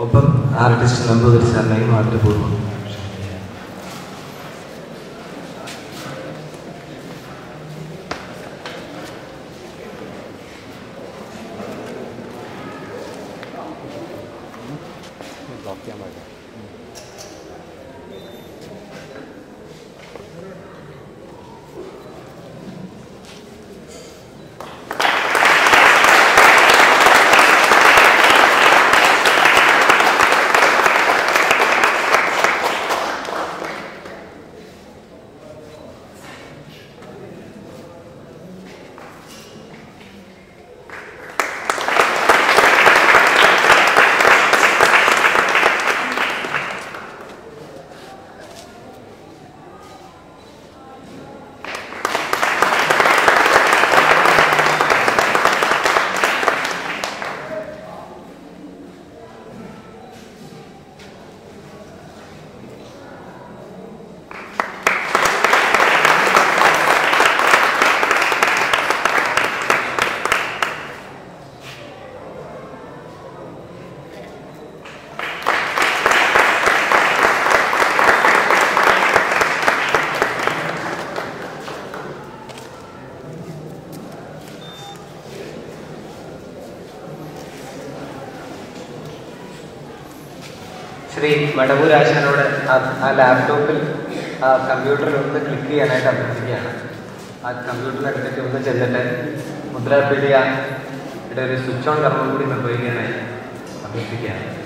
ഒപ്പം ആർട്ടിസ്റ്റ് നമ്പൂതിരി സാറിനെയും ആദരപൂർവ്വം ക്ഷണിക്കുകയാണ്. ശ്രീ വടവൂരാശനോട് ആ ആ ലാപ്ടോപ്പിൽ ആ കമ്പ്യൂട്ടറിൽ ഒന്ന് ക്ലിക്ക് ചെയ്യാനായിട്ട് അഭ്യർത്ഥിക്കുകയാണ് ആ കമ്പ്യൂട്ടറിനടുത്തേക്ക് ഒന്ന് ചെന്നിട്ട് മുദ്രാപീഡിയയുടെ ഒരു സ്വിച്ച് ഓൺ കർമ്മം കൂടി നിർവഹിക്കാനായി അഭ്യർത്ഥിക്കുകയാണ്